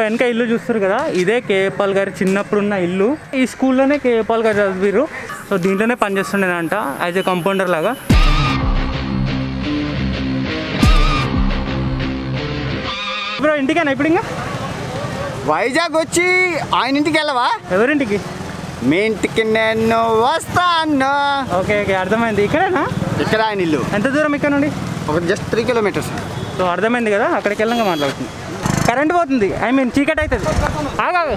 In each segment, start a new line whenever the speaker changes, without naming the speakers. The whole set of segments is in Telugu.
వెనక ఇల్లు చూస్తారు కదా ఇదే కేపాల్ గారి చిన్నప్పుడు ఉన్న ఇల్లు ఈ స్కూల్లోనే కేపాల్ గారు చదివారు సో దీంట్లోనే పనిచేస్తుండేనంట యాజ్ ఏ కంపౌండర్ లాగా బ్రో ఇంటికేనా ఇప్పుడు ఇంకా
వైజాగ్ వచ్చి ఆయన ఇంటికి వెళ్ళవా
ఎవరింటికి
మీ ఇంటికి నేను వస్తాను
ఓకే ఓకే అర్థమైంది ఇక్కడేనా
ఇక్కడ ఆయన ఇల్లు
ఎంత దూరం ఇక్కడ నుండి
ఒక జస్ట్ త్రీ కిలోమీటర్స్
సో అర్థమైంది కదా అక్కడికి వెళ్ళంగా మాట్లాడుతుంది కరెంట్ పోతుంది ఐ మీన్ చీకటి అవుతుంది ఆగాగు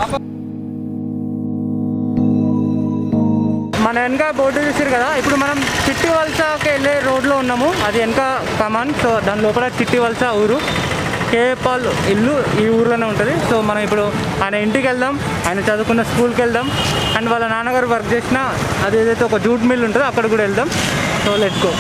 మన వెనక బోర్డు చూసారు కదా ఇప్పుడు మనం చిట్టి వలసకి వెళ్ళే రోడ్లో ఉన్నాము అది వెనక కమాన్ సో దాని లోపల చిట్టి వలస ఊరు కేపాల్ ఇల్లు ఈ ఊర్లోనే ఉంటుంది సో మనం ఇప్పుడు ఆయన ఇంటికి వెళ్దాం ఆయన చదువుకున్న స్కూల్కి వెళ్దాం అండ్ వాళ్ళ నాన్నగారు వర్క్ చేసిన అది ఏదైతే ఒక జూట్ మిల్ ఉంటుందో అక్కడ కూడా వెళ్దాం సో లెట్స్ గో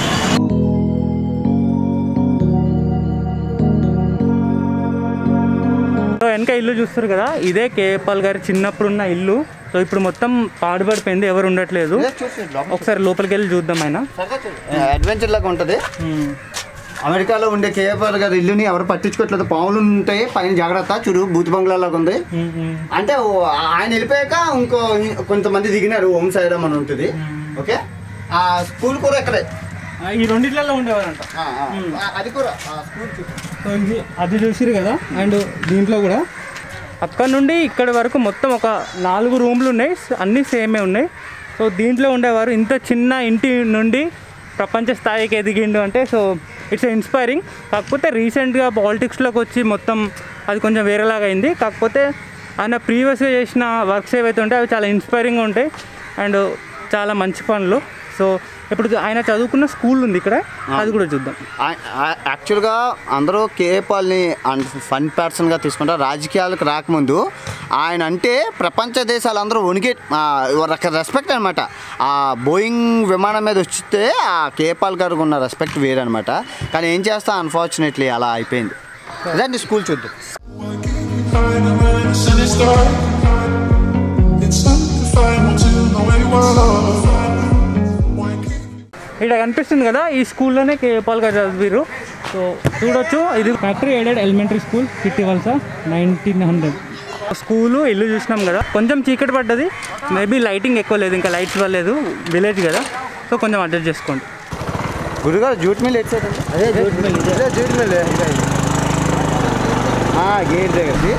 సో వెనక ఇల్లు చూస్తారు కదా ఇదే కేపాల్ గారి చిన్నప్పుడు ఉన్న ఇల్లు సో ఇప్పుడు మొత్తం పాడుపడిపోయింది ఎవరు ఉండట్లేదు ఒకసారి లోపలికి వెళ్ళి చూద్దాం ఆయన
అడ్వెంచర్ లాగా ఉంటుంది
మ్మ్.
అమెరికాలో ఉండే కేఎఫ్ఆర్ గారి ఇల్లుని ఎవరు పట్టించుకోవట్లేదు పాములు ఉంటాయి పైన జాగ్రత్త చూడు బూత్ బంగ్లా లాగా ఉంది
మ్మ్, మ్మ్.
అంటే ఓ- ఆయన వెళ్ళిపోయాక ఇంకో కొంతమంది దిగినారు ఓం సాయిరామ్ అని ఉంటుంది ఓకే ఆ స్కూల్ కూడా ఇక్కడే
ఆ, ఈ రెండిట్లలో ఉండేవారంట
ఆ, ఆ, అది కూడా ఆ స్కూల్ చూ-
సో ఇది అది చూసిరు కదా అండ్ దీంట్లో కూడా అక్కడ నుండి ఇక్కడ వరకు మొత్తం ఒక నాలుగు రూమ్లు ఉన్నాయి అన్నీ సేమే ఉన్నాయి సో దీంట్లో ఉండేవారు ఇంత చిన్న ఇంటి నుండి ప్రపంచ స్థాయికి ఎదిగిండు అంటే సో ఇట్స్ ఇన్స్పైరింగ్ కాకపోతే రీసెంట్గా పాలిటిక్స్లోకి వచ్చి మొత్తం అది కొంచెం వేరేలాగా అయింది కాకపోతే ఆయన ప్రీవియస్గా చేసిన వర్క్స్ ఏవైతే ఉంటాయో అవి చాలా ఇన్స్పైరింగ్గా ఉంటాయి అండ్ చాలా మంచి పనులు సో ఇప్పుడు ఆయన చదువుకున్న స్కూల్ ఉంది ఇక్కడ అది కూడా చూద్దాం
ఆ- ఆ- యాక్చువల్గా అందరూ కేపాల్ని అండ్ ఫన్ పర్సన్గా తీసుకుంటారు రాజకీయాలకు రాకముందు ఆయన అంటే ప్రపంచ దేశాలు అందరూ వణికే ఆ, ఒక రెస్పెక్ట్ అనమాట ఆ బోయింగ్ విమానం మీద వచ్చితే ఆ కేపాల్ గారికి ఉన్న రెస్పెక్ట్ వేరనమాట కానీ ఏం చేస్తా అన్ఫార్చునేట్లీ అలా అయిపోయింది రండి స్కూల్ చూద్దాం
Find a way to send it start. It's undefinable to the way we're loved. Why can't
ఇక్కడ కనిపిస్తుంది కదా ఈ స్కూల్లోనే కేపాల్ గారు చదివారు సో చూడొచ్చు ఇది ఫ్యాక్టరీ ఎయిడెడ్ ఎలిమెంటరీ స్కూల్ చిట్టి వలస నైన్టీన్ హండ్రెడ్ స్కూలు ఇల్లు చూసినాం కదా కొంచెం చీకటి పడ్డది మేబీ లైటింగ్ ఎక్కువ లేదు ఇంకా లైట్స్ వల్లేదు విలేజ్ కదా సో కొంచెం అడ్జస్ట్ చేసుకోండి
గురుగారు జూట్ మిల్ ఎట్ సైడ్ అదే జూట్ మిల్ ఇదే జూట్ మిల్ గేట్ దగ్గరది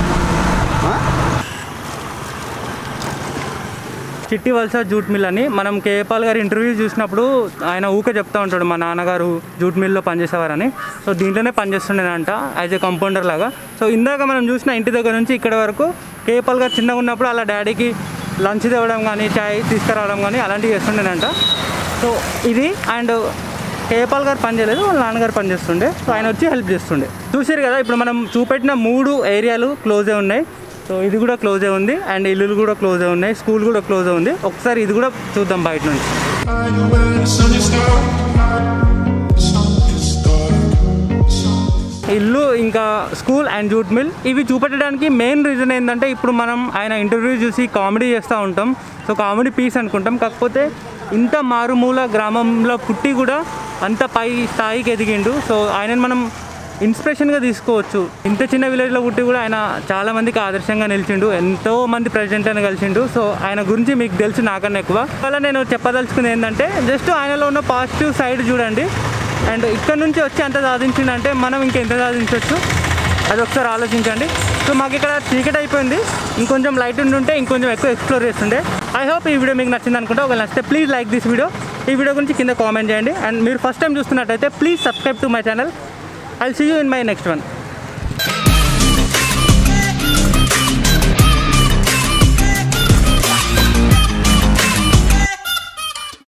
చిట్టి వలస జూట్ మిల్ అని మనం కేపాల్ గారి ఇంటర్వ్యూ చూసినప్పుడు ఆయన ఊకే చెప్తా ఉంటాడు మా నాన్నగారు జూట్ మిల్లో పనిచేసేవారని సో దీంట్లోనే పనిచేస్తుండేనంట యాజ్ ఏ కంపౌండర్ లాగా సో ఇందాక మనం చూసిన ఇంటి దగ్గర నుంచి ఇక్కడ వరకు కేపాల్ గారు చిన్నగా ఉన్నప్పుడు అలా డాడీకి లంచ్ తేవడం కానీ చాయ్ తీసుకురావడం కానీ అలాంటివి చేస్తుండేనంట సో ఇది అండ్ కేపాల్ గారు పని చేయలేదు వాళ్ళ నాన్నగారు పని చేస్తుండే సో ఆయన వచ్చి హెల్ప్ చేస్తుండే చూసారు కదా ఇప్పుడు మనం చూపెట్టిన మూడు ఏరియాలు క్లోజే ఉన్నాయి సో ఇది కూడా క్లోజే ఉంది అండ్ ఇల్లులు కూడా క్లోజే ఉన్నాయి స్కూల్ కూడా క్లోజే ఉంది ఒకసారి ఇది కూడా చూద్దాం బయట నుంచి
find a way to send it start? The sun is dark. The sun is
ఇల్లు ఇంకా స్కూల్ అండ్ జూట్ మిల్ ఇవి చూపెట్టడానికి మెయిన్ రీజన్ ఏంటంటే ఇప్పుడు మనం ఆయన ఇంటర్వ్యూ చూసి కామెడీ చేస్తూ ఉంటాం సో కామెడీ పీస్ అనుకుంటాం కాకపోతే ఇంత మారుమూల గ్రామంలో పుట్టి కూడా అంత పై స్థాయికి ఎదిగిండు సో ఆయనను మనం ఇన్స్పిరేషన్గా తీసుకోవచ్చు ఇంత చిన్న విలేజ్లో పుట్టి కూడా ఆయన చాలా మందికి ఆదర్శంగా నిలిచిండు ఎంతో మంది ప్రెసిడెంట్ అని కలిసిండు సో ఆయన గురించి మీకు తెలుసు నాకన్నా ఎక్కువ అలా నేను చెప్పదలుచుకుంది ఏంటంటే జస్ట్ ఆయనలో ఉన్న పాజిటివ్ సైడ్ చూడండి అండ్ ఇక్కడ నుంచి వచ్చి ఎంత సాధించిందంటే మనం ఇంకెంత సాధించవచ్చు అది ఒకసారి ఆలోచించండి సో మాకు ఇక్కడ చీకటి అయిపోయింది ఇంకొంచెం లైట్ ఉంటే ఇంకొంచెం ఎక్కువ ఎక్స్ప్లోర్ చేస్తుండే ఐ హోప్ ఈ వీడియో మీకు నచ్చింది అనుకుంటే ఒకవేళ నచ్చితే ప్లీజ్ లైక్ దిస్ వీడియో ఈ వీడియో గురించి కింద కామెంట్ చేయండి అండ్ మీరు ఫస్ట్ టైం చూస్తున్నట్టయితే please subscribe to my channel I see you in my next one